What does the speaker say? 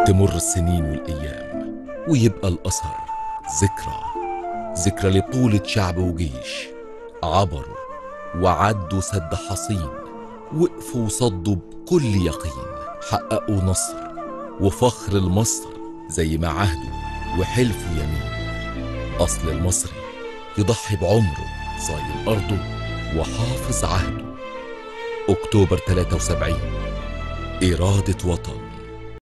تمر السنين والأيام ويبقى الأثر ذكرى ذكرى لبطولة شعب وجيش عبروا وعدوا سد حصين وقفوا وصدوا بكل يقين حققوا نصر وفخر لمصر زي ما عهدوا وحلفوا يمين أصل المصري يضحي بعمره صايل أرضه وحافظ عهده أكتوبر 73 إرادة وطن